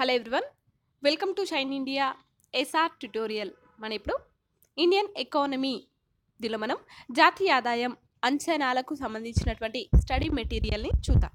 hello everyone welcome to shine India SR tutorial మన ఇప్పుడు Indian economy దీనిలో మనం జాతీయ ఆదాయం అంచనాలకు సంబంధించినటువంటి స్టడీ మెటీరియల్ని చూద్దాం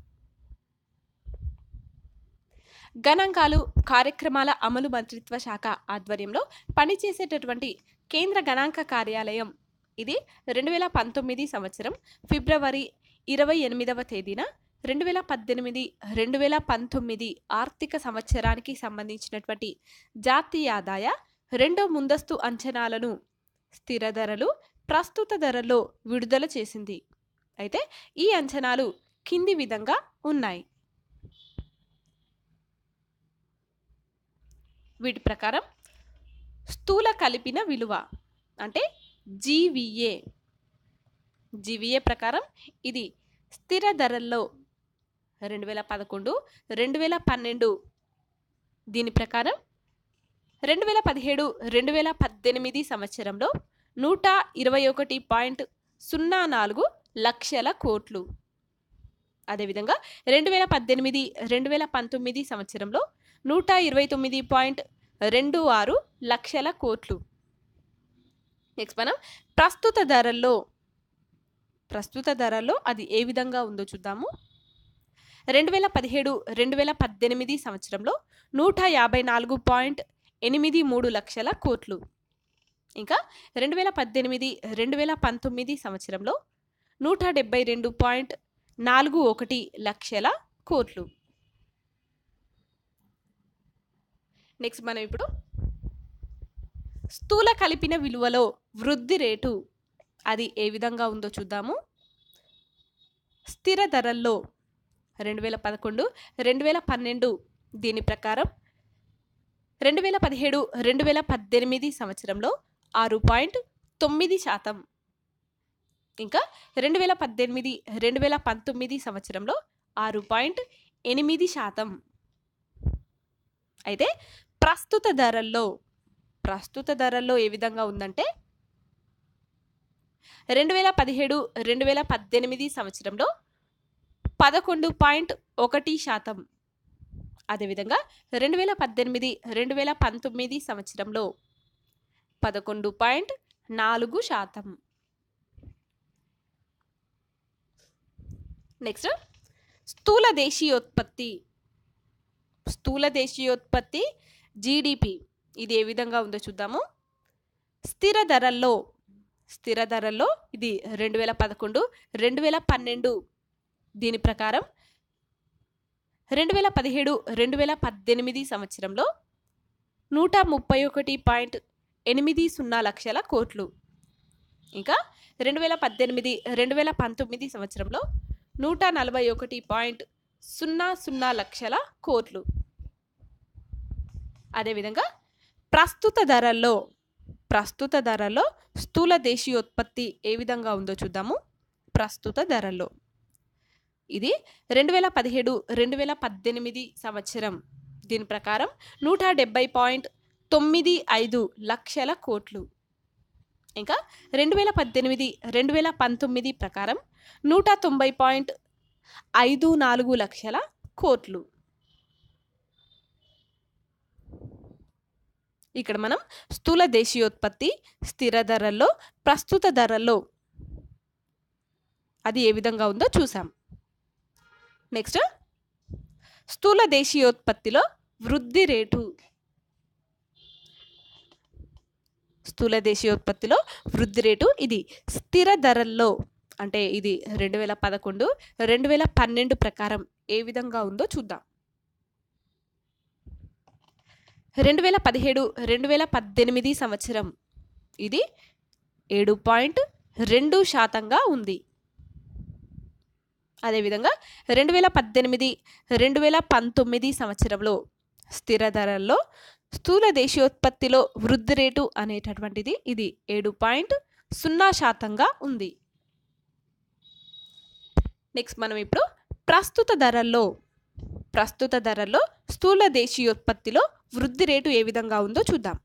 గణాంకాలు కార్యక్రమాల అమలు మంత్రిత్వ శాఖ ఆధ్వర్యంలో పనిచేసేటటువంటి కేంద్ర గణాంక కార్యాలయం ఇది రెండు వేల పంతొమ్మిది సంవత్సరం ఫిబ్రవరి ఇరవై ఎనిమిదవ తేదీన రెండు వేల పద్దెనిమిది రెండు వేల పంతొమ్మిది ఆర్థిక సంవత్సరానికి సంబంధించినటువంటి జాతీయ ఆదాయ రెండో ముందస్తు అంచనాలను స్థిర ధరలు ప్రస్తుత ధరల్లో విడుదల చేసింది అయితే ఈ అంచనాలు కింది విధంగా ఉన్నాయి వీటి ప్రకారం స్థూల కలిపిన విలువ అంటే జీవిఏ జీవిఏ ప్రకారం ఇది స్థిర ధరల్లో రెండు వేల పదకొండు రెండు వేల పన్నెండు దీని ప్రకారం రెండు వేల పదిహేడు రెండు వేల పద్దెనిమిది సంవత్సరంలో నూట ఇరవై ఒకటి పాయింట్ సున్నా నాలుగు లక్షల కోట్లు అదేవిధంగా రెండు వేల పద్దెనిమిది రెండు వేల పంతొమ్మిది సంవత్సరంలో నూట ఇరవై తొమ్మిది పాయింట్ రెండు ఆరు లక్షల కోట్లు నెక్స్ట్ మనం ప్రస్తుత ధరల్లో ప్రస్తుత ధరల్లో అది ఏ విధంగా ఉందో చూద్దాము రెండు వేల పదిహేడు రెండు వేల పద్దెనిమిది సంవత్సరంలో నూట యాభై నాలుగు పాయింట్ ఎనిమిది మూడు లక్షల కోట్లు ఇంకా రెండు వేల పద్దెనిమిది రెండు వేల పంతొమ్మిది సంవత్సరంలో నూట డెబ్బై రెండు పాయింట్ నాలుగు ఒకటి లక్షల కోట్లు నెక్స్ట్ మనం ఇప్పుడు స్థూల కలిపిన విలువలో వృద్ధి రేటు అది ఏ విధంగా ఉందో చూద్దాము స్థిర ధరల్లో రెండు వేల పదకొండు రెండు వేల పన్నెండు దీని ప్రకారం రెండు వేల పదిహేడు రెండు వేల పద్దెనిమిది సంవత్సరంలో ఆరు పాయింట్ తొమ్మిది శాతం ఇంకా రెండు వేల పద్దెనిమిది రెండు వేల పంతొమ్మిది సంవత్సరంలో ఆరు పాయింట్ ఎనిమిది శాతం అయితే ప్రస్తుత ధరల్లో ప్రస్తుత ధరల్లో ఏ విధంగా ఉందంటే రెండు వేల పదిహేడు రెండు వేల పద్దెనిమిది సంవత్సరంలో పదకొండు పాయింట్ ఒకటి శాతం అదేవిధంగా రెండు వేల పద్దెనిమిది రెండు వేల పంతొమ్మిది సంవత్సరంలో పదకొండు పాయింట్ నాలుగు శాతం నెక్స్ట్ స్థూల దేశీయోత్పత్తి స్థూల దేశీయోత్పత్తి జీడిపి ఇది ఏ విధంగా ఉందో చూద్దాము స్థిర ధరల్లో స్థిర ధరల్లో ఇది రెండు వేల పదకొండు రెండు వేల పన్నెండు దీని ప్రకారం రెండు వేల పదిహేడు రెండు వేల పద్దెనిమిది సంవత్సరంలో నూట ముప్పై ఒకటి పాయింట్ ఎనిమిది సున్నా లక్షల కోట్లు ఇంకా రెండు వేల పద్దెనిమిది రెండు వేల పంతొమ్మిది సంవత్సరంలో నూట నలభై ఒకటి పాయింట్ సున్నా సున్నా లక్షల కోట్లు అదేవిధంగా ప్రస్తుత ధరల్లో ప్రస్తుత ధరల్లో స్థూల దేశీయోత్పత్తి ఏ విధంగా ఉందో చూద్దాము ప్రస్తుత ధరల్లో ఇది రెండు వేల పదిహేడు రెండు వేల పద్దెనిమిది సంవత్సరం దీని ప్రకారం నూట డెబ్బై పాయింట్ తొమ్మిది ఐదు లక్షల కోట్లు ఇంకా రెండు వేల పద్దెనిమిది రెండు వేల పంతొమ్మిది ప్రకారం నూట తొంభై పాయింట్ ఐదు నాలుగు లక్షల కోట్లు ఇక్కడ మనం స్థూల దేశీయోత్పత్తి స్థిర ధరల్లో ప్రస్తుత ధరల్లో అది ఏ విధంగా ఉందో చూసాం నెక్స్ట్ స్థూల దేశీయోత్పత్తిలో వృద్ధి రేటు స్థూల దేశీయోత్పత్తిలో వృద్ధి రేటు ఇది స్థిర ధరల్లో అంటే ఇది రెండు వేల పదకొండు రెండు వేల పన్నెండు ప్రకారం ఏ విధంగా ఉందో చూద్దాం రెండు వేల పదిహేడు రెండు వేల పద్దెనిమిది సంవత్సరం ఇది ఏడు పాయింట్ రెండు శాతంగా ఉంది అదేవిధంగా రెండు వేల పద్దెనిమిది రెండు వేల పంతొమ్మిది సంవత్సరంలో స్థిర ధరల్లో స్థూల దేశీయోత్పత్తిలో వృద్ధి రేటు అనేటటువంటిది ఇది ఏడు పాయింట్ సున్నా శాతంగా ఉంది నెక్స్ట్ మనం ఇప్పుడు ప్రస్తుత ధరల్లో ప్రస్తుత ధరల్లో స్థూల దేశీయోత్పత్తిలో వృద్ధి రేటు ఏ విధంగా ఉందో చూద్దాం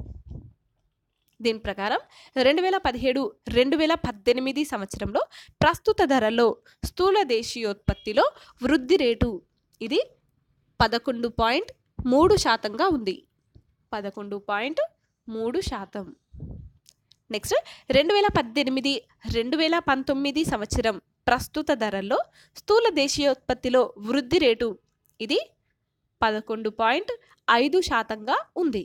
దీని ప్రకారం రెండు వేల పదిహేడు రెండు వేల పద్దెనిమిది సంవత్సరంలో ప్రస్తుత ధరల్లో స్థూల దేశీయోత్పత్తిలో వృద్ధి రేటు ఇది పదకొండు పాయింట్ మూడు శాతంగా ఉంది పదకొండు పాయింట్ మూడు శాతం నెక్స్ట్ రెండు వేల పద్దెనిమిది రెండు వేల పంతొమ్మిది సంవత్సరం ప్రస్తుత ధరల్లో స్థూల దేశీయోత్పత్తిలో వృద్ధి రేటు ఇది పదకొండు పాయింట్ ఐదు శాతంగా ఉంది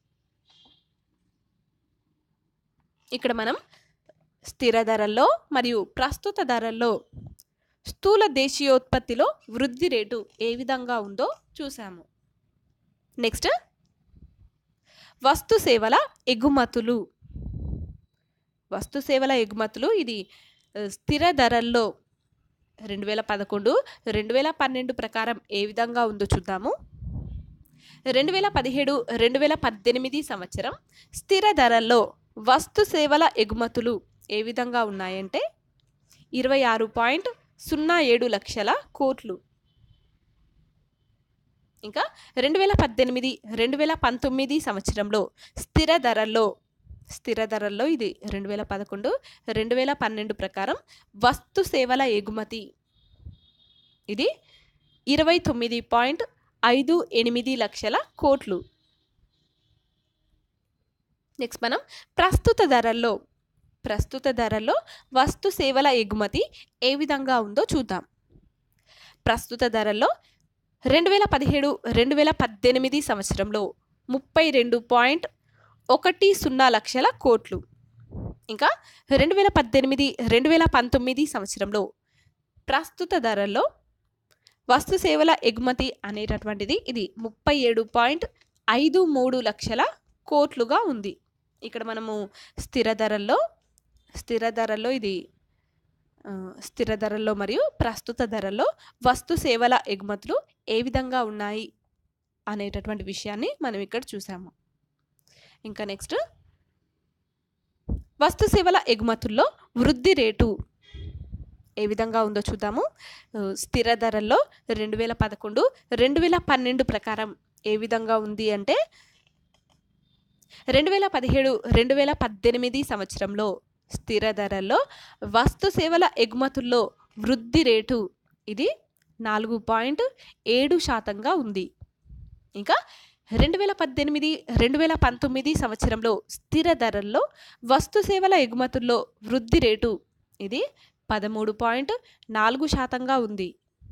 ఇక్కడ మనం స్థిర ధరల్లో మరియు ప్రస్తుత ధరల్లో స్థూల దేశీయోత్పత్తిలో వృద్ధి రేటు ఏ విధంగా ఉందో చూసాము నెక్స్ట్ వస్తు సేవల ఎగుమతులు వస్తు సేవల ఎగుమతులు ఇది ఆ, స్థిర ధరల్లో రెండు వేల పదకొండు రెండు వేల పన్నెండు ప్రకారం ఏ విధంగా ఉందో చూద్దాము రెండు వేల పదిహేడు రెండు వేల పద్దెనిమిది సంవత్సరం స్థిర ధరల్లో వస్తు సేవల ఎగుమతులు ఏ విధంగా ఉన్నాయంటే ఇరవై ఆరు పాయింట్ సున్నా ఏడు లక్షల కోట్లు ఇంకా రెండు వేల పద్దెనిమిది రెండు వేల పంతొమ్మిది సంవత్సరంలో స్థిర ధరల్లో స్థిర ధరల్లో ఇది రెండు వేల పదకొండు రెండు వేల పన్నెండు ప్రకారం వస్తు సేవల ఎగుమతి ఇది ఇరవై తొమ్మిది పాయింట్ ఐదు ఎనిమిది లక్షల కోట్లు నెక్స్ట్ మనం ప్రస్తుత ధరల్లో ప్రస్తుత ధరల్లో వస్తు సేవల ఎగుమతి ఏ విధంగా ఉందో చూద్దాం ప్రస్తుత ధరల్లో రెండు వేల పదిహేడు రెండు వేల పద్దెనిమిది సంవత్సరంలో ముప్పై రెండు పాయింట్ ఒకటి సున్నా లక్షల కోట్లు ఇంకా రెండు వేల పద్దెనిమిది రెండు వేల పంతొమ్మిది సంవత్సరంలో ప్రస్తుత ధరల్లో వస్తు సేవల ఎగుమతి అనేటటువంటిది ఇది ముప్పై ఏడు పాయింట్ ఐదు మూడు లక్షల కోట్లుగా ఉంది ఇక్కడ మనము స్థిర ధరల్లో స్థిర ధరల్లో ఇది ఆ, స్థిర ధరల్లో మరియు ప్రస్తుత ధరల్లో వస్తు సేవల ఎగుమతులు ఏ విధంగా ఉన్నాయి అనేటటువంటి విషయాన్ని మనం ఇక్కడ చూసాము ఇంకా నెక్స్ట్ వస్తు సేవల ఎగుమతుల్లో వృద్ధి రేటు ఏ విధంగా ఉందో చూద్దాము ఆ, స్థిర ధరల్లో రెండు వేల పదకొండు రెండు వేల పన్నెండు ప్రకారం ఏ విధంగా ఉంది అంటే రెండు వేల పదిహేడు రెండు వేల పద్దెనిమిది సంవత్సరంలో స్థిర ధరల్లో వస్తు సేవల ఎగుమతుల్లో వృద్ధి రేటు ఇది నాలుగు పాయింట్ ఏడు శాతంగా ఉంది ఇంకా రెండు వేల పద్దెనిమిది రెండు వేల పంతొమ్మిది సంవత్సరంలో స్థిర ధరల్లో వస్తు సేవల ఎగుమతుల్లో వృద్ధి రేటు ఇది పదమూడు పాయింట్ నాలుగు శాతంగా ఉంది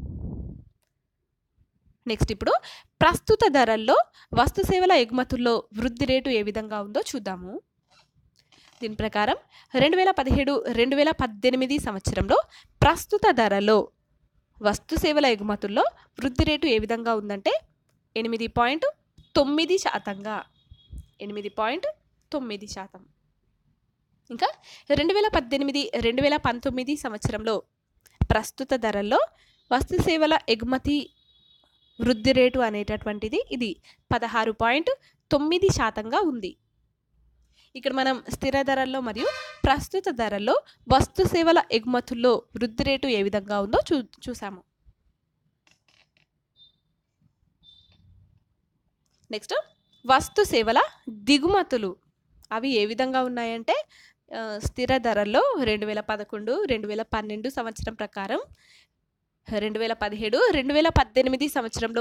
నెక్స్ట్ ఇప్పుడు ప్రస్తుత ధరల్లో వస్తు సేవల ఎగుమతుల్లో వృద్ధి రేటు ఏ విధంగా ఉందో చూద్దాము దీని ప్రకారం రెండు వేల పదిహేడు రెండు వేల పద్దెనిమిది సంవత్సరంలో ప్రస్తుత ధరలో వస్తు సేవల ఎగుమతుల్లో వృద్ధి రేటు ఏ విధంగా ఉందంటే ఎనిమిది పాయింట్ తొమ్మిది శాతంగా ఎనిమిది పాయింట్ తొమ్మిది శాతం ఇంకా రెండు వేల పద్దెనిమిది రెండు వేల పంతొమ్మిది సంవత్సరంలో ప్రస్తుత ధరల్లో వస్తు సేవల ఎగుమతి వృద్ధి రేటు అనేటటువంటిది ఇది పదహారు పాయింట్ తొమ్మిది శాతంగా ఉంది ఇక్కడ మనం స్థిర ధరల్లో మరియు ప్రస్తుత ధరల్లో వస్తు సేవల ఎగుమతుల్లో వృద్ధి రేటు ఏ విధంగా ఉందో చూ చూసాము నెక్స్ట్ వస్తు సేవల దిగుమతులు అవి ఏ విధంగా ఉన్నాయంటే ఆ, స్థిర ధరల్లో రెండు వేల పదకొండు రెండు వేల పన్నెండు సంవత్సరం ప్రకారం రెండు వేల పదిహేడు రెండు వేల పద్దెనిమిది సంవత్సరంలో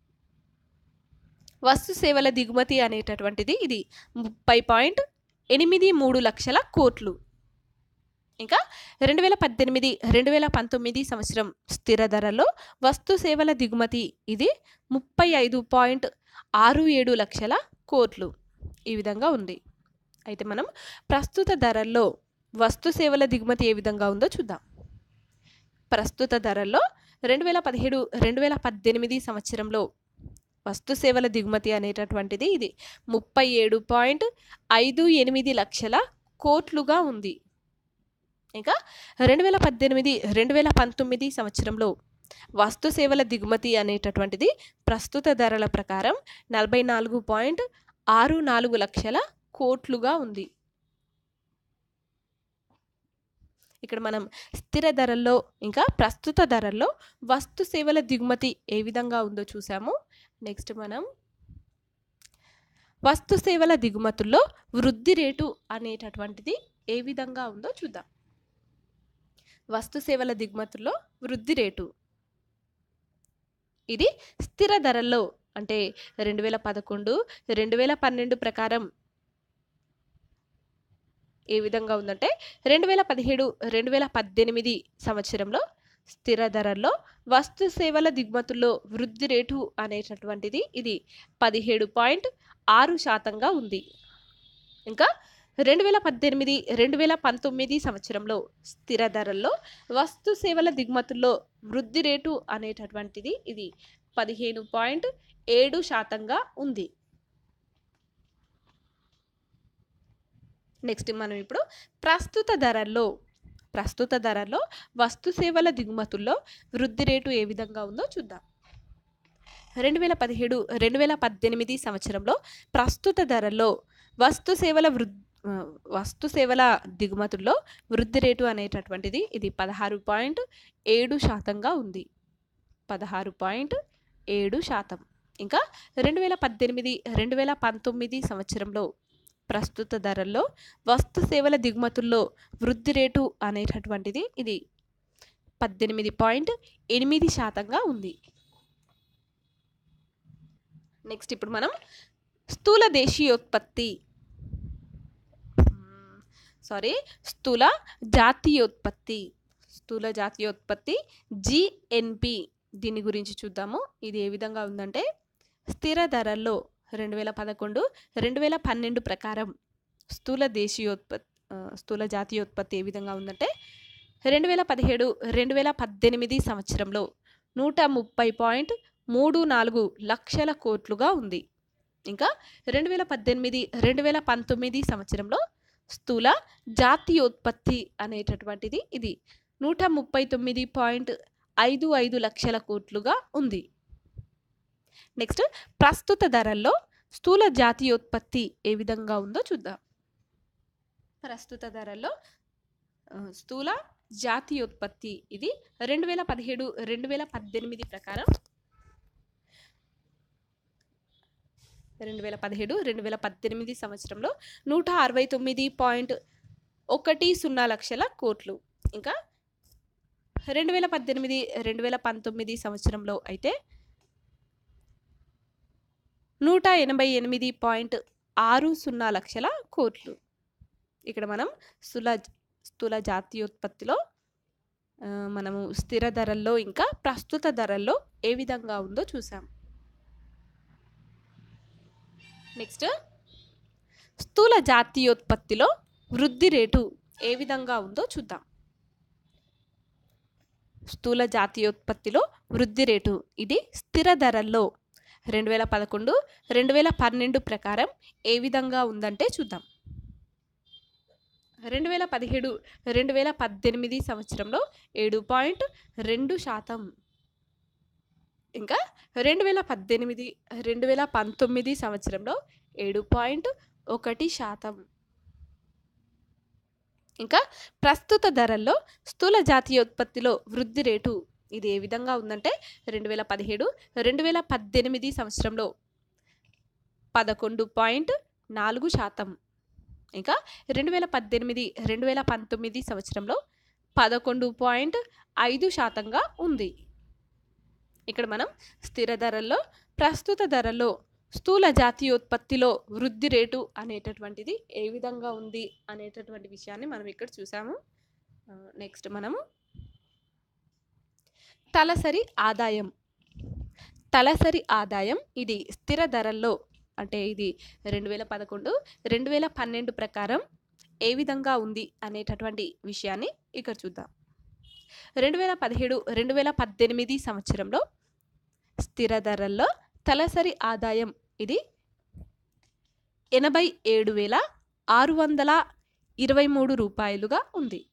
వస్తు సేవల దిగుమతి అనేటటువంటిది ఇది ముప్పై పాయింట్ ఎనిమిది మూడు లక్షల కోట్లు ఇంకా రెండు వేల పద్దెనిమిది రెండు వేల పంతొమ్మిది సంవత్సరం స్థిర ధరలో వస్తు సేవల దిగుమతి ఇది ముప్పై ఐదు పాయింట్ ఆరు ఏడు లక్షల కోట్లు ఈ విధంగా ఉంది అయితే మనం ప్రస్తుత ధరల్లో వస్తు సేవల దిగుమతి ఏ విధంగా ఉందో చూద్దాం ప్రస్తుత ధరల్లో రెండు వేల పదిహేడు రెండు వేల పద్దెనిమిది సంవత్సరంలో వస్తు సేవల దిగుమతి అనేటటువంటిది ఇది ముప్పై ఏడు పాయింట్ ఐదు ఎనిమిది లక్షల కోట్లుగా ఉంది ఇంకా రెండు వేల పద్దెనిమిది రెండు వేల పంతొమ్మిది సంవత్సరంలో వస్తు సేవల దిగుమతి అనేటటువంటిది ప్రస్తుత ధరల ప్రకారం నలభై నాలుగు పాయింట్ ఆరు నాలుగు లక్షల కోట్లుగా ఉంది ఇక్కడ మనం స్థిర ధరల్లో ఇంకా ప్రస్తుత ధరల్లో వస్తు సేవల దిగుమతి ఏ విధంగా ఉందో చూసాము నెక్స్ట్ మనం వస్తు సేవల దిగుమతుల్లో వృద్ధి రేటు అనేటటువంటిది ఏ విధంగా ఉందో చూద్దాం వస్తు సేవల దిగుమతుల్లో వృద్ధి రేటు ఇది స్థిర ధరల్లో అంటే రెండు వేల పదకొండు రెండు వేల పన్నెండు ప్రకారం ఏ విధంగా ఉందంటే రెండు వేల పదిహేడు రెండు వేల పద్దెనిమిది సంవత్సరంలో స్థిర ధరల్లో వస్తు సేవల దిగుమతుల్లో వృద్ధి రేటు అనేటటువంటిది ఇది పదిహేడు పాయింట్ ఆరు శాతంగా ఉంది ఇంకా రెండు వేల పద్దెనిమిది రెండు వేల పంతొమ్మిది సంవత్సరంలో స్థిర ధరల్లో వస్తు సేవల దిగుమతుల్లో వృద్ధి రేటు అనేటటువంటిది ఇది పదిహేను పాయింట్ ఏడు శాతంగా ఉంది నెక్స్ట్ మనం ఇప్పుడు ప్రస్తుత ధరల్లో ప్రస్తుత ధరల్లో వస్తు సేవల దిగుమతుల్లో వృద్ధి రేటు ఏ విధంగా ఉందో చూద్దాం రెండు వేల పదిహేడు రెండు వేల పద్దెనిమిది సంవత్సరంలో ప్రస్తుత ధరల్లో వస్తు సేవల వృద్ధి వస్తు సేవల దిగుమతుల్లో వృద్ధి రేటు అనేటటువంటిది ఇది పదహారు పాయింట్ ఏడు శాతంగా ఉంది పదహారు పాయింట్ ఏడు శాతం ఇంకా రెండు వేల పద్దెనిమిది రెండు వేల పంతొమ్మిది సంవత్సరంలో ప్రస్తుత ధరల్లో వస్తు సేవల దిగుమతుల్లో వృద్ధి రేటు అనేటటువంటిది ఇది పద్దెనిమిది పాయింట్ ఎనిమిది శాతంగా ఉంది నెక్స్ట్ ఇప్పుడు మనం స్థూల దేశీయోత్పత్తి సారీ స్థూల జాతీయోత్పత్తి స్థూల జాతీయోత్పత్తి జిఎన్పి దీని గురించి చూద్దాము ఇది ఏ విధంగా ఉందంటే స్థిర ధరల్లో రెండు వేల పదకొండు రెండు వేల పన్నెండు ప్రకారం స్థూల దేశీయోత్పత్తి స్థూల జాతీయోత్పత్తి ఏ విధంగా ఉందంటే రెండు వేల పదిహేడు రెండు వేల పద్దెనిమిది సంవత్సరంలో నూట ముప్పై పాయింట్ మూడు నాలుగు లక్షల కోట్లుగా ఉంది ఇంకా రెండు వేల పద్దెనిమిది రెండు వేల పంతొమ్మిది సంవత్సరంలో స్థూల జాతీయోత్పత్తి అనేటటువంటిది ఇది నూట ముప్పై తొమ్మిది పాయింట్ ఐదు ఐదు లక్షల కోట్లుగా ఉంది నెక్స్ట్ ప్రస్తుత ధరల్లో స్థూల జాతీయోత్పత్తి ఏ విధంగా ఉందో చూద్దాం ప్రస్తుత ధరల్లో ఆ, స్థూల జాతీయోత్పత్తి ఇది రెండు వేల పదిహేడు రెండు వేల పద్దెనిమిది ప్రకారం రెండు వేల పదిహేడు రెండు వేల పద్దెనిమిది సంవత్సరంలో నూట అరవై తొమ్మిది పాయింట్ ఒకటి సున్నా లక్షల కోట్లు ఇంకా రెండు వేల పద్దెనిమిది రెండు వేల పంతొమ్మిది సంవత్సరంలో అయితే నూట ఎనభై ఎనిమిది పాయింట్ ఆరు సున్నా లక్షల కోట్లు ఇక్కడ మనం స్థూల స్థూల జాతీయోత్పత్తిలో ఆ, మనము స్థిర ధరల్లో ఇంకా ప్రస్తుత ధరల్లో ఏ విధంగా ఉందో చూసాం నెక్స్ట్ స్థూల జాతీయోత్పత్తిలో వృద్ధి రేటు ఏ విధంగా ఉందో చూద్దాం స్థూల జాతీయోత్పత్తిలో వృద్ధి రేటు ఇది స్థిర ధరల్లో రెండు వేల పదకొండు రెండు వేల పన్నెండు ప్రకారం ఏ విధంగా ఉందంటే చూద్దాం రెండు వేల పదిహేడు రెండు వేల పద్దెనిమిది సంవత్సరంలో ఏడు పాయింట్ రెండు శాతం ఇంకా రెండు వేల పద్దెనిమిది రెండు వేల పంతొమ్మిది సంవత్సరంలో ఏడు పాయింట్ ఒకటి శాతం ఇంకా ప్రస్తుత ధరల్లో స్థూల జాతీయోత్పత్తిలో వృద్ధి రేటు ఇది ఏ విధంగా ఉందంటే రెండు వేల పదిహేడు రెండు వేల పద్దెనిమిది సంవత్సరంలో పదకొండు పాయింట్ నాలుగు శాతం ఇంకా రెండు వేల పద్దెనిమిది రెండు వేల పంతొమ్మిది సంవత్సరంలో పదకొండు పాయింట్ ఐదు శాతంగా ఉంది ఇక్కడ మనం స్థిర ధరల్లో ప్రస్తుత ధరల్లో స్థూల జాతీయోత్పత్తిలో వృద్ధి రేటు అనేటటువంటిది ఏ విధంగా ఉంది అనేటటువంటి విషయాన్ని మనం ఇక్కడ చూసాము నెక్స్ట్ మనము తలసరి ఆదాయం తలసరి ఆదాయం ఇది స్థిర ధరల్లో అంటే ఇది రెండు వేల పదకొండు రెండు వేల పన్నెండు ప్రకారం ఏ విధంగా ఉంది అనేటటువంటి విషయాన్ని ఇక్కడ చూద్దాం రెండు వేల పదిహేడు రెండు వేల పద్దెనిమిది సంవత్సరంలో స్థిర ధరల్లో తలసరి ఆదాయం ఇది ఎనభై ఏడు వేల ఆరు వందల ఇరవై మూడు రూపాయలుగా ఉంది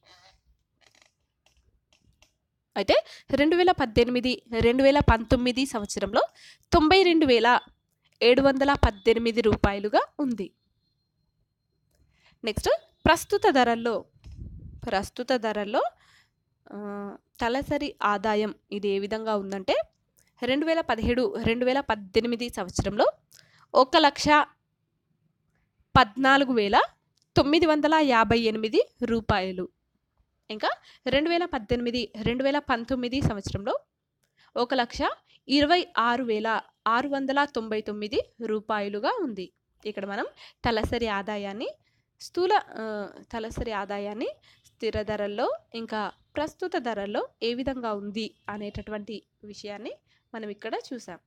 అయితే రెండు వేల పద్దెనిమిది రెండు వేల పంతొమ్మిది సంవత్సరంలో తొంభై రెండు వేల ఏడు వందల పద్దెనిమిది రూపాయలుగా ఉంది నెక్స్ట్ ప్రస్తుత ధరల్లో ప్రస్తుత ధరల్లో ఆ, తలసరి ఆదాయం ఇది ఏ విధంగా ఉందంటే రెండు వేల పదిహేడు రెండు వేల పద్దెనిమిది సంవత్సరంలో ఒక లక్ష పద్నాలుగు వేల తొమ్మిది వందల యాభై ఎనిమిది రూపాయలు ఇంకా రెండు వేల పద్దెనిమిది రెండు వేల పంతొమ్మిది సంవత్సరంలో ఒక లక్ష ఇరవై ఆరు వేల ఆరు వందల తొంభై తొమ్మిది రూపాయలుగా ఉంది ఇక్కడ మనం తలసరి ఆదాయాన్ని స్థూల ఆ, తలసరి ఆదాయాన్ని స్థిర ధరల్లో ఇంకా ప్రస్తుత ధరల్లో ఏ విధంగా ఉంది అనేటటువంటి విషయాన్ని మనం ఇక్కడ చూసాం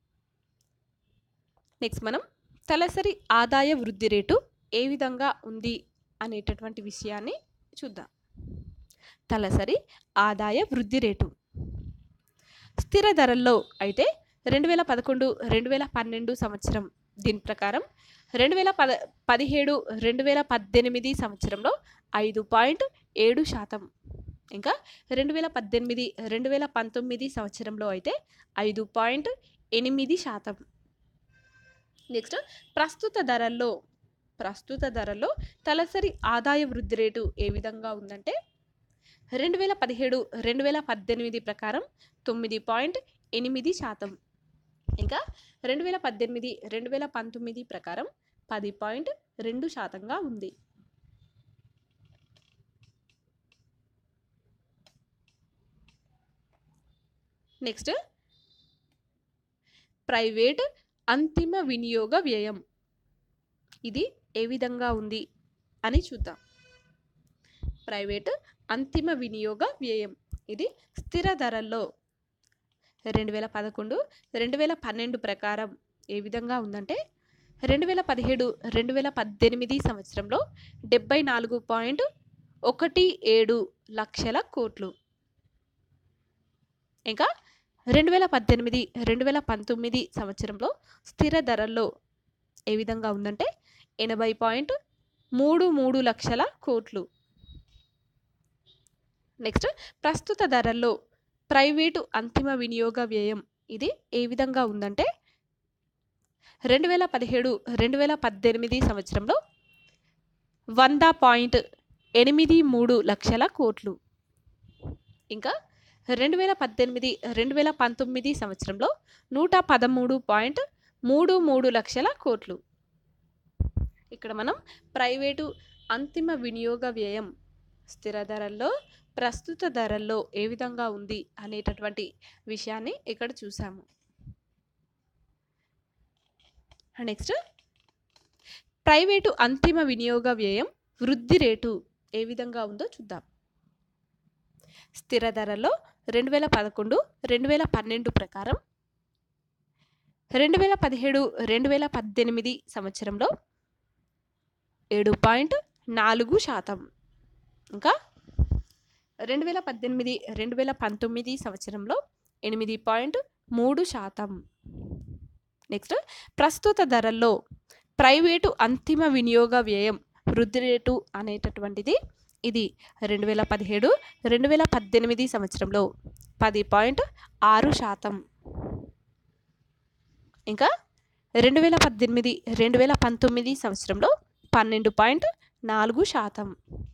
నెక్స్ట్ మనం తలసరి ఆదాయ వృద్ధి రేటు ఏ విధంగా ఉంది అనేటటువంటి విషయాన్ని చూద్దాం తలసరి ఆదాయ వృద్ధి రేటు స్థిర ధరల్లో అయితే రెండు వేల పదకొండు రెండు వేల పన్నెండు సంవత్సరం దీని ప్రకారం రెండు వేల పద పదిహేడు రెండు వేల పద్దెనిమిది సంవత్సరంలో ఐదు పాయింట్ ఏడు శాతం ఇంకా రెండు వేల పద్దెనిమిది రెండు వేల పంతొమ్మిది సంవత్సరంలో అయితే ఐదు పాయింట్ ఎనిమిది శాతం నెక్స్ట్ ప్రస్తుత ధరల్లో ప్రస్తుత ధరల్లో తలసరి ఆదాయ వృద్ధి రేటు ఏ విధంగా ఉందంటే రెండు వేల పదిహేడు రెండు వేల పద్దెనిమిది ప్రకారం తొమ్మిది పాయింట్ ఎనిమిది శాతం ఇంకా రెండు వేల పద్దెనిమిది రెండు వేల పంతొమ్మిది ప్రకారం పది పాయింట్ రెండు శాతంగా ఉంది నెక్స్ట్ ప్రైవేట్ అంతిమ వినియోగ వ్యయం ఇది ఏ విధంగా ఉంది అని చూద్దాం ప్రైవేట్ అంతిమ వినియోగ వ్యయం ఇది స్థిర ధరల్లో రెండు వేల పదకొండు రెండు వేల పన్నెండు ప్రకారం ఏ విధంగా ఉందంటే రెండు వేల పదిహేడు రెండు వేల పద్దెనిమిది సంవత్సరంలో డెబ్బై నాలుగు పాయింట్ ఒకటి ఏడు లక్షల కోట్లు ఇంకా రెండు వేల పద్దెనిమిది రెండు వేల పంతొమ్మిది సంవత్సరంలో స్థిర ధరల్లో ఏ విధంగా ఉందంటే ఎనభై పాయింట్ మూడు మూడు లక్షల కోట్లు నెక్స్ట్ ప్రస్తుత ధరల్లో ప్రైవేటు అంతిమ వినియోగ వ్యయం ఇది ఏ విధంగా ఉందంటే రెండు వేల పదిహేడు రెండు వేల పద్దెనిమిది సంవత్సరంలో వంద పాయింట్ ఎనిమిది మూడు లక్షల కోట్లు ఇంకా రెండు వేల పద్దెనిమిది రెండు వేల పంతొమ్మిది సంవత్సరంలో నూట పదమూడు పాయింట్ మూడు మూడు లక్షల కోట్లు ఇక్కడ మనం ప్రైవేటు అంతిమ వినియోగ వ్యయం స్థిర ధరల్లో ప్రస్తుత ధరల్లో ఏ విధంగా ఉంది అనేటటువంటి విషయాన్ని ఇక్కడ చూసాము నెక్స్ట్ ప్రైవేటు అంతిమ వినియోగ వ్యయం వృద్ధి రేటు ఏ విధంగా ఉందో చూద్దాం స్థిర ధరలో రెండు వేల పదకొండు రెండు వేల పన్నెండు ప్రకారం రెండు వేల పదిహేడు రెండు వేల పద్దెనిమిది సంవత్సరంలో ఏడు పాయింట్ నాలుగు శాతం ఇంకా రెండు వేల పద్దెనిమిది రెండు వేల పంతొమ్మిది సంవత్సరంలో ఎనిమిది పాయింట్ మూడు శాతం నెక్స్ట్ ప్రస్తుత ధరల్లో ప్రైవేటు అంతిమ వినియోగ వ్యయం వృద్ధి రేటు అనేటటువంటిది ఇది రెండు వేల పదిహేడు రెండు వేల పద్దెనిమిది సంవత్సరంలో పది పాయింట్ ఆరు శాతం ఇంకా రెండు వేల పద్దెనిమిది రెండు వేల పంతొమ్మిది సంవత్సరంలో పన్నెండు పాయింట్ నాలుగు శాతం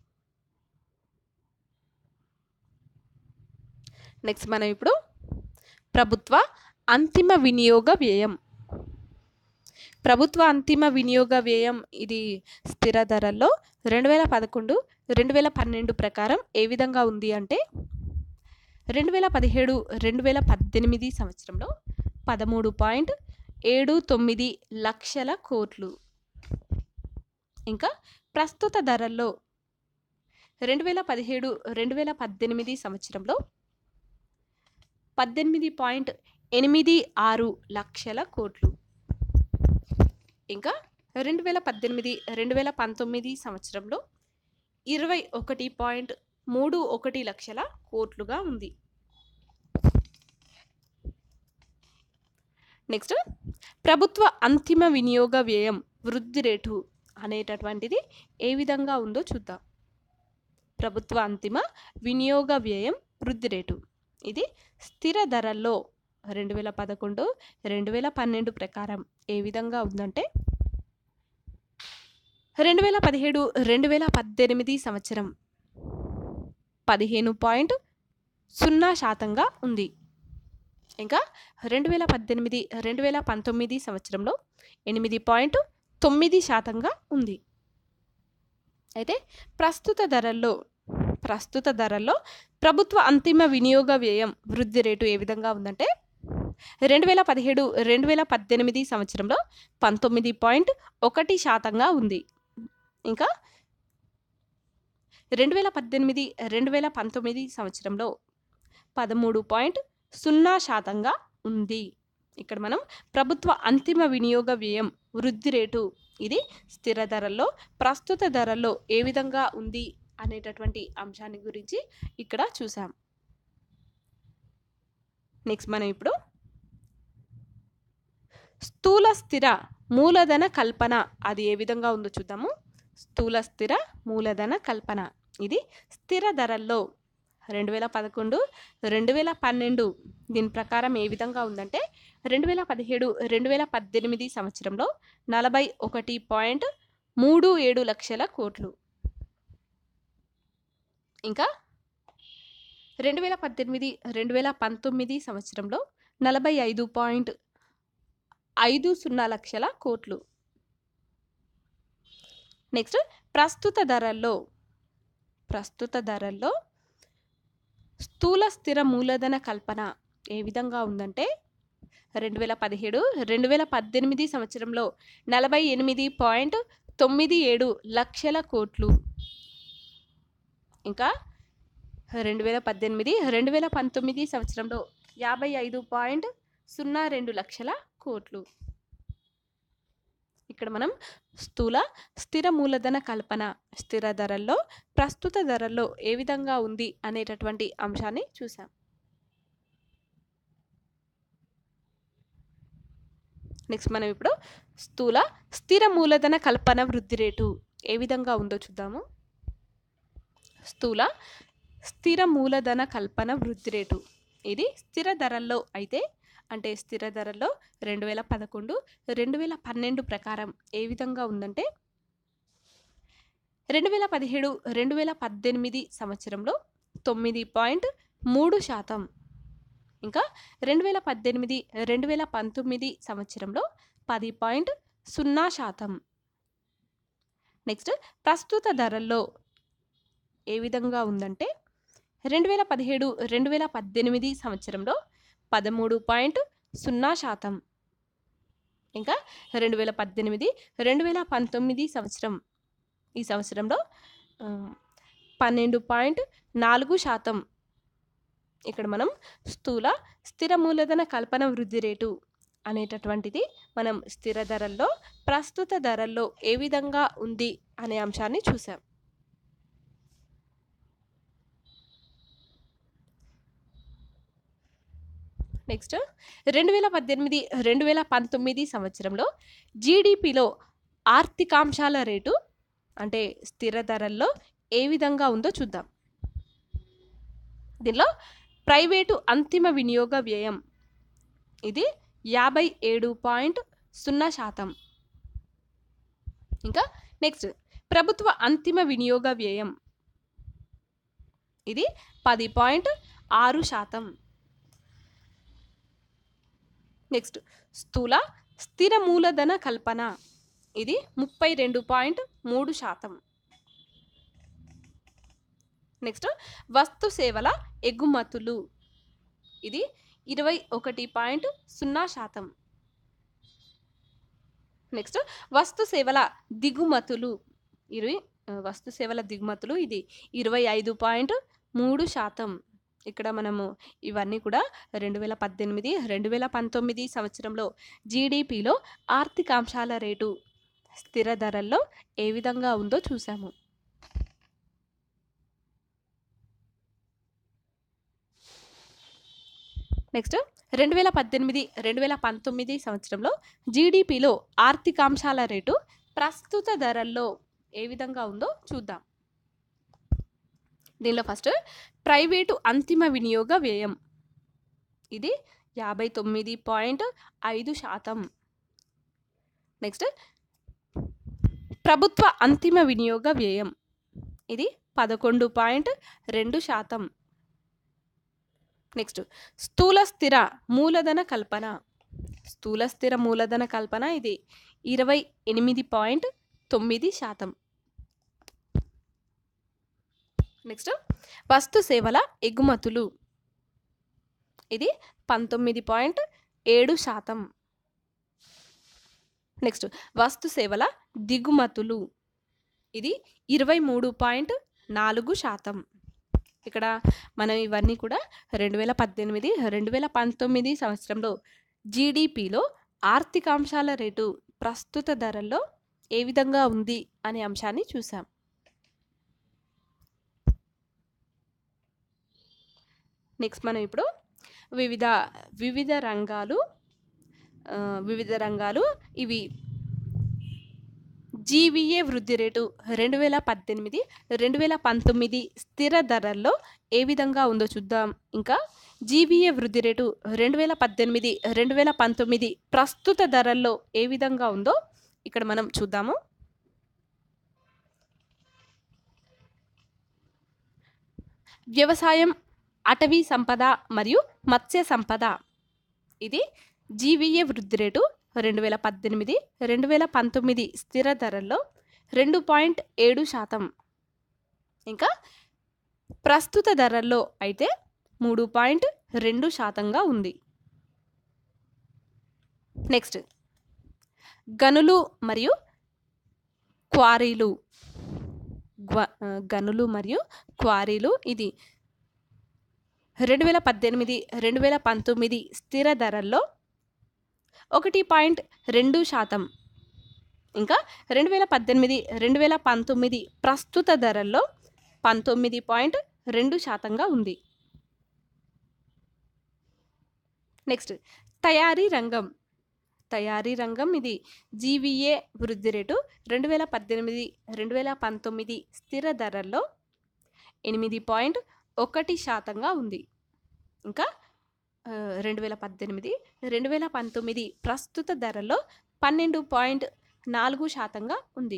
నెక్స్ట్ మనం ఇప్పుడు ప్రభుత్వ అంతిమ వినియోగ వ్యయం ప్రభుత్వ అంతిమ వినియోగ వ్యయం ఇది స్థిర ధరల్లో రెండు వేల పదకొండు రెండు వేల పన్నెండు ప్రకారం ఏ విధంగా ఉంది అంటే రెండు వేల పదిహేడు రెండు వేల పద్దెనిమిది సంవత్సరంలో పదమూడు పాయింట్ ఏడు తొమ్మిది లక్షల కోట్లు ఇంకా ప్రస్తుత ధరల్లో రెండు వేల పదిహేడు రెండు వేల పద్దెనిమిది సంవత్సరంలో పద్దెనిమిది పాయింట్ ఎనిమిది ఆరు లక్షల కోట్లు ఇంకా రెండు వేల పద్దెనిమిది రెండు వేల పంతొమ్మిది సంవత్సరంలో ఇరవై ఒకటి పాయింట్ మూడు ఒకటి లక్షల కోట్లుగా ఉంది నెక్స్ట్ ప్రభుత్వ అంతిమ వినియోగ వ్యయం వృద్ధి రేటు అనేటటువంటిది ఏ విధంగా ఉందో చూద్దాం ప్రభుత్వ అంతిమ వినియోగ వ్యయం వృద్ధి రేటు ఇది స్థిర ధరల్లో రెండు వేల పదకొండు రెండు వేల పన్నెండు ప్రకారం ఏ విధంగా ఉందంటే రెండు వేల పదిహేడు రెండు వేల పద్దెనిమిది సంవత్సరం పదిహేను పాయింట్ సున్నా శాతంగా ఉంది ఇంకా రెండు వేల పద్దెనిమిది రెండు వేల పంతొమ్మిది సంవత్సరంలో ఎనిమిది పాయింట్ తొమ్మిది శాతంగా ఉంది అయితే ప్రస్తుత ధరల్లో ప్రస్తుత ధరల్లో ప్రభుత్వ అంతిమ వినియోగ వ్యయం వృద్ధి రేటు ఏ విధంగా ఉందంటే రెండు వేల పదిహేడు రెండు వేల పద్దెనిమిది సంవత్సరంలో పంతొమ్మిది పాయింట్ ఒకటి శాతంగా ఉంది ఇంకా రెండు వేల పద్దెనిమిది రెండు వేల పంతొమ్మిది సంవత్సరంలో పదమూడు పాయింట్ సున్నా శాతంగా ఉంది ఇక్కడ మనం ప్రభుత్వ అంతిమ వినియోగ వ్యయం వృద్ధి రేటు ఇది స్థిర ధరల్లో ప్రస్తుత ధరల్లో ఏ విధంగా ఉంది అనేటటువంటి అంశాన్ని గురించి ఇక్కడ చూసాం నెక్స్ట్ మనం ఇప్పుడు స్థూల స్థిర మూలధన కల్పన అది ఏ విధంగా ఉందో చూద్దాము స్థూల స్థిర మూలధన కల్పన ఇది స్థిర ధరల్లో రెండు వేల పదకొండు రెండు వేల పన్నెండు దీని ప్రకారం ఏ విధంగా ఉందంటే రెండు వేల పదిహేడు రెండు వేల పద్దెనిమిది సంవత్సరంలో నలభై ఒకటి పాయింట్ మూడు ఏడు లక్షల కోట్లు ఇంకా రెండు వేల పద్దెనిమిది రెండు వేల పంతొమ్మిది సంవత్సరంలో నలభై ఐదు పాయింట్ ఐదు సున్నా లక్షల కోట్లు నెక్స్ట్ ప్రస్తుత ధరల్లో ప్రస్తుత ధరల్లో స్థూల స్థిర మూలధన కల్పన ఏ విధంగా ఉందంటే రెండు వేల పదిహేడు రెండు వేల పద్దెనిమిది సంవత్సరంలో నలభై ఎనిమిది పాయింట్ తొమ్మిది ఏడు లక్షల కోట్లు ఇంకా రెండు వేల పద్దెనిమిది రెండు వేల పంతొమ్మిది సంవత్సరంలో యాభై ఐదు పాయింట్ సున్నా రెండు లక్షల కోట్లు ఇక్కడ మనం స్థూల స్థిర మూలధన కల్పన స్థిర ధరల్లో ప్రస్తుత ధరల్లో ఏ విధంగా ఉంది అనేటటువంటి అంశాన్ని చూసాం నెక్స్ట్ మనం ఇప్పుడు స్థూల స్థిర మూలధన కల్పన వృద్ధి రేటు ఏ విధంగా ఉందో చూద్దాము స్థూల స్థిర మూలధన కల్పన వృద్ధి రేటు ఇది స్థిర ధరల్లో అయితే అంటే స్థిర ధరల్లో రెండు వేల పదకొండు రెండు వేల పన్నెండు ప్రకారం ఏ విధంగా ఉందంటే రెండు వేల పదిహేడు రెండు వేల పద్దెనిమిది సంవత్సరంలో తొమ్మిది పాయింట్ మూడు శాతం ఇంకా రెండు వేల పద్దెనిమిది రెండు వేల పంతొమ్మిది సంవత్సరంలో పది పాయింట్ సున్నా శాతం నెక్స్ట్ ప్రస్తుత ధరల్లో ఏ విధంగా ఉందంటే రెండు వేల పదిహేడు రెండు వేల పద్దెనిమిది సంవత్సరంలో పదమూడు పాయింట్ సున్నా శాతం ఇంకా రెండు వేల పద్దెనిమిది రెండు వేల పంతొమ్మిది సంవత్సరం ఈ సంవత్సరంలో ఆ, పన్నెండు పాయింట్ నాలుగు శాతం ఇక్కడ మనం స్థూల స్థిర మూలధన కల్పన వృద్ధి రేటు అనేటటువంటిది మనం స్థిర ధరల్లో ప్రస్తుత ధరల్లో ఏ విధంగా ఉంది అనే అంశాన్ని చూసాం నెక్స్ట్ రెండు వేల పద్దెనిమిది రెండు వేల పంతొమ్మిది సంవత్సరంలో జీడిపిలో ఆర్థికాంశాల రేటు అంటే స్థిర ధరల్లో ఏ విధంగా ఉందో చూద్దాం దీనిలో ప్రైవేటు అంతిమ వినియోగ వ్యయం ఇది యాభై ఏడు పాయింట్ సున్నా శాతం ఇంకా నెక్స్ట్ ప్రభుత్వ అంతిమ వినియోగ వ్యయం ఇది పది పాయింట్ ఆరు శాతం నెక్స్ట్ స్థూల స్థిర మూలధన కల్పన ఇది ముప్పై రెండు పాయింట్ మూడు శాతం నెక్స్ట్ వస్తు సేవల ఎగుమతులు ఇది ఇరవై ఒకటి పాయింట్ సున్నా శాతం నెక్స్ట్ వస్తు సేవల దిగుమతులు ఇరవై ఆ, వస్తు సేవల దిగుమతులు ఇది ఇరవై ఐదు పాయింట్ మూడు శాతం ఇక్కడ మనము ఇవన్నీ కూడా రెండు వేల పద్దెనిమిది రెండు వేల పంతొమ్మిది సంవత్సరంలో జీడిపిలో ఆర్థికాంశాల రేటు స్థిర ధరల్లో ఏ విధంగా ఉందో చూసాము నెక్స్ట్ రెండు వేల పద్దెనిమిది రెండు వేల పంతొమ్మిది సంవత్సరంలో జీడిపిలో ఆర్థికాంశాల రేటు ప్రస్తుత ధరల్లో ఏ విధంగా ఉందో చూద్దాం దీనిలో ఫస్ట్ ప్రైవేటు అంతిమ వినియోగ వ్యయం ఇది యాభై తొమ్మిది పాయింట్ ఐదు శాతం నెక్స్ట్ ప్రభుత్వ అంతిమ వినియోగ వ్యయం ఇది పదకొండు పాయింట్ రెండు శాతం నెక్స్ట్ స్థూల స్థిర మూలధన కల్పన స్థూల స్థిర మూలధన కల్పన ఇది ఇరవై ఎనిమిది పాయింట్ తొమ్మిది శాతం నెక్స్ట్ వస్తు సేవల ఎగుమతులు ఇది పంతొమ్మిది పాయింట్ ఏడు శాతం నెక్స్ట్ వస్తు సేవల దిగుమతులు ఇది ఇరవై మూడు పాయింట్ నాలుగు శాతం ఇక్కడ మనం ఇవన్నీ కూడా రెండు వేల పద్దెనిమిది రెండు వేల పంతొమ్మిది సంవత్సరంలో జీడిపిలో ఆర్థికాంశాల రేటు ప్రస్తుత ధరల్లో ఏ విధంగా ఉంది అనే అంశాన్ని చూసాం నెక్స్ట్ మనం ఇప్పుడు వివిధ వివిధ రంగాలు ఆ, వివిధ రంగాలు ఇవి జీవీఏ వృద్ధి రేటు రెండు వేల పద్దెనిమిది రెండు వేల పంతొమ్మిది స్థిర ధరల్లో ఏ విధంగా ఉందో చూద్దాం ఇంకా జీవీఏ వృద్ధి రేటు రెండు వేల పద్దెనిమిది రెండు వేల పంతొమ్మిది ప్రస్తుత ధరల్లో ఏ విధంగా ఉందో ఇక్కడ మనం చూద్దాము వ్యవసాయం అటవీ సంపద మరియు మత్స్య సంపద ఇది జీవీఏ వృద్ధి రేటు రెండు వేల పద్దెనిమిది రెండు వేల పంతొమ్మిది స్థిర ధరల్లో రెండు పాయింట్ ఏడు శాతం ఇంకా ప్రస్తుత ధరల్లో అయితే మూడు పాయింట్ రెండు శాతంగా ఉంది నెక్స్ట్ గనులు మరియు క్వారీలు గ్వ- ఆ, గనులు మరియు క్వారీలు ఇది రెండు వేల పద్దెనిమిది రెండు వేల పంతొమ్మిది స్థిర ధరల్లో ఒకటి పాయింట్ రెండు శాతం ఇంకా రెండు వేల పద్దెనిమిది రెండు వేల పంతొమ్మిది ప్రస్తుత ధరల్లో పంతొమ్మిది పాయింట్ రెండు శాతంగా ఉంది నెక్స్ట్ తయారీ రంగం తయారీ రంగం ఇది జీవీఏ వృద్ధి రేటు రెండు వేల పద్దెనిమిది రెండు వేల పంతొమ్మిది స్థిర ధరల్లో ఎనిమిది పాయింట్ ఒకటి శాతంగా ఉంది ఇంకా ఆ, రెండు వేల పద్దెనిమిది రెండు వేల పంతొమ్మిది ప్రస్తుత ధరలో పన్నెండు పాయింట్ నాలుగు శాతంగా ఉంది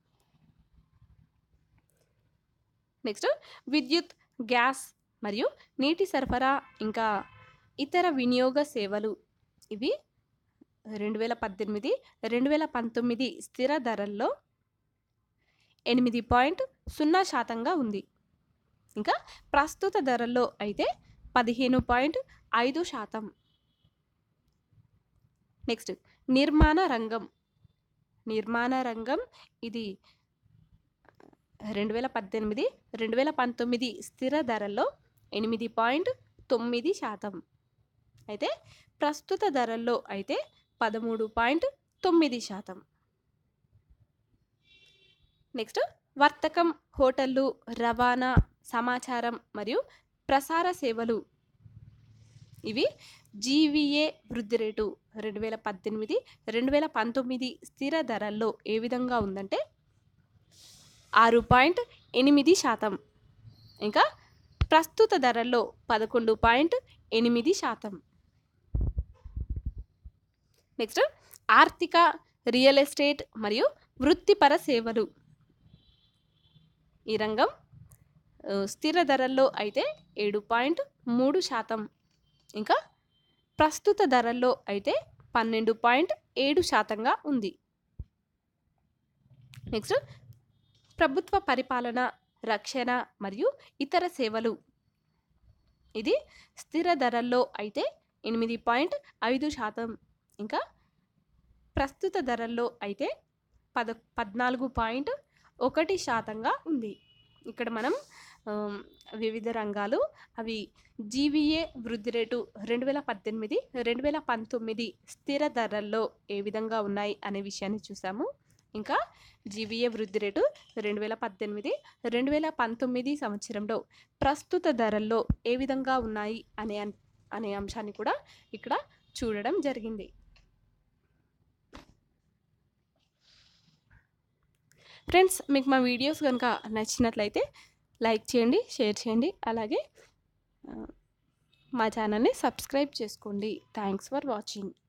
నెక్స్ట్ విద్యుత్ గ్యాస్ మరియు నీటి సరఫరా ఇంకా ఇతర వినియోగ సేవలు ఇవి రెండు వేల పద్దెనిమిది రెండు వేల పంతొమ్మిది స్థిర ధరల్లో ఎనిమిది పాయింట్ సున్నా శాతంగా ఉంది ఇంకా ప్రస్తుత ధరల్లో అయితే పదిహేను పాయింట్ ఐదు శాతం నెక్స్ట్ నిర్మాణ రంగం నిర్మాణ రంగం ఇది రెండు వేల పద్దెనిమిది రెండు వేల పంతొమ్మిది స్థిర ధరల్లో ఎనిమిది పాయింట్ తొమ్మిది శాతం అయితే ప్రస్తుత ధరల్లో అయితే పదమూడు పాయింట్ తొమ్మిది శాతం నెక్స్ట్ వర్తకం హోటళ్ళు రవాణా సమాచారం మరియు ప్రసార సేవలు ఇవి జీవీఏ వృద్ధి రేటు రెండు వేల పద్దెనిమిది రెండు వేల పంతొమ్మిది స్థిర ధరల్లో ఏ విధంగా ఉందంటే ఆరు పాయింట్ ఎనిమిది శాతం ఇంకా ప్రస్తుత ధరల్లో పదకొండు పాయింట్ ఎనిమిది శాతం నెక్స్ట్ ఆర్థిక రియల్ ఎస్టేట్ మరియు వృత్తిపర సేవలు ఈ రంగం ఆ, స్థిర ధరల్లో అయితే ఏడు పాయింట్ మూడు శాతం ఇంకా ప్రస్తుత ధరల్లో అయితే పన్నెండు పాయింట్ ఏడు శాతంగా ఉంది నెక్స్ట్ ప్రభుత్వ పరిపాలన రక్షణ మరియు ఇతర సేవలు ఇది స్థిర ధరల్లో అయితే ఎనిమిది పాయింట్ ఐదు శాతం ఇంకా ప్రస్తుత ధరల్లో అయితే పద పద్నాలుగు పాయింట్ ఒకటి శాతంగా ఉంది ఇక్కడ మనం ఆమ్, వివిధ రంగాలు అవి జీవీఏ వృద్ధి రేటు రెండు వేల పద్దెనిమిది రెండు వేల పంతొమ్మిది స్థిర ధరల్లో ఏ విధంగా ఉన్నాయి అనే విషయాన్ని చూసాము ఇంకా జీవీఏ వృద్ధి రేటు రెండు వేల పద్దెనిమిది రెండు వేల పంతొమ్మిది సంవత్సరంలో ప్రస్తుత ధరల్లో ఏ విధంగా ఉన్నాయి అనే అన్- అనే అంశాన్ని కూడా ఇక్కడ చూడడం జరిగింది ఫ్రెండ్స్ మీకు మా వీడియోస్ కనుక నచ్చినట్లయితే లైక్ చేయండి షేర్ చేయండి అలాగే ఆ, మా ఛానల్ని సబ్స్క్రైబ్ చేసుకోండి థ్యాంక్స్ ఫర్ వాచింగ్